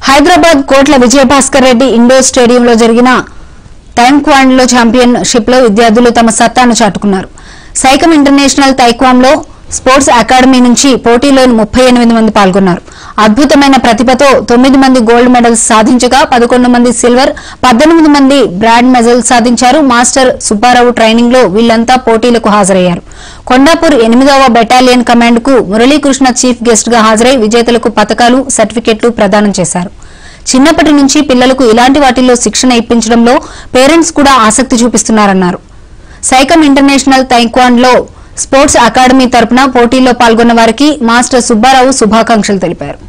హైదరాబాద్ కోట్ల విజయభాస్కర్ రెడ్డి ఇండోర్ స్టేడియంలో జరిగిన తైక్వాండ్లో ఛాంపియన్షిప్ లో విద్యార్థులు తమ సత్తాను చాటుకున్నారు సైకం ఇంటర్నేషనల్ తైక్వాంలో స్పోర్ట్స్ అకాడమీ నుంచి పోటీలో ముప్పై ఎనిమిది మంది పాల్గొన్నారు అద్భుతమైన ప్రతిభతో తొమ్మిది మంది గోల్డ్ మెడల్స్ సాధించగా పదకొండు మంది సిల్వర్ పద్దెనిమిది మంది బ్రాండ్ మెడల్ సాధించారు మాస్టర్ సుబ్బారావు ట్రైనింగ్ లో వీళ్లంతా పోటీలకు హాజరయ్యారు కొండాపూర్ ఎనిమిదవ బెటాలియన్ కమాండ్ కు మురళీకృష్ణ చీఫ్ గెస్ట్ గా హాజరై విజేతలకు పతకాలు సర్టిఫికెట్లు ప్రదానం చేశారు చిన్నప్పటి నుంచి పిల్లలకు ఇలాంటి వాటిల్లో శిక్షణ ఇప్పించడంలో పేరెంట్స్ కూడా ఆసక్తి చూపిస్తున్నారన్నారు సైకం ఇంటర్నేషనల్ తైక్వాండ్లో స్పోర్ట్స్ అకాడమీ తరపున పోటీల్లో పాల్గొన్న వారికి మాస్టర్ సుబ్బారావు శుభాకాంక్షలు తెలిపారు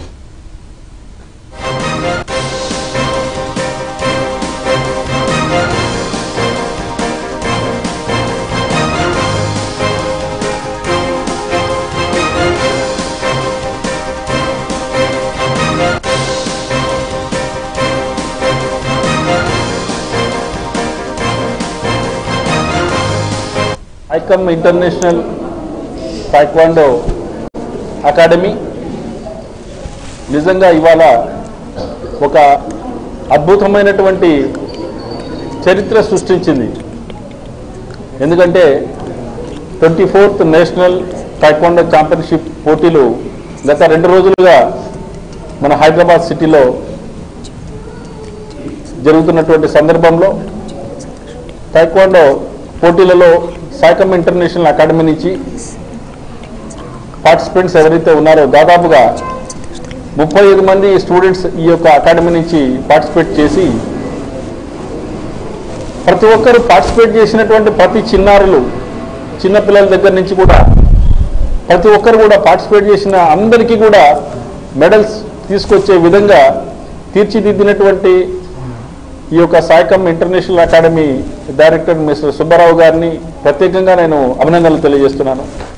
ఐకమ్ ఇంటర్నేషనల్ టాక్వాండో అకాడమీ నిజంగా ఇవాళ ఒక అద్భుతమైనటువంటి చరిత్ర సృష్టించింది ఎందుకంటే twenty fourth national taekwondo championship పోటీలు గత రెండు రోజులుగా మన హైదరాబాద్ సిటీలో జరుగుతున్నటువంటి సందర్భంలో టైక్వాండో పోటీలలో సాకమ్ ఇంటర్నేషనల్ అకాడమీ నుంచి పార్టిసిపెంట్స్ ఎవరైతే ఉన్నారో దాదాపుగా ముప్పై ఐదు మంది స్టూడెంట్స్ ఈ యొక్క అకాడమీ నుంచి పార్టిసిపేట్ చేసి ప్రతి ఒక్కరు పార్టిసిపేట్ చేసినటువంటి ప్రతి చిన్నారులు చిన్నపిల్లల దగ్గర నుంచి కూడా ప్రతి ఒక్కరు కూడా పార్టిసిపేట్ చేసిన అందరికీ కూడా మెడల్స్ తీసుకొచ్చే విధంగా తీర్చిదిద్దినటువంటి ఈ యొక్క సాయకం international academy director mister Subbarao గారిని ప్రత్యేకంగా నేను అభినందనలు తెలియజేస్తున్నాను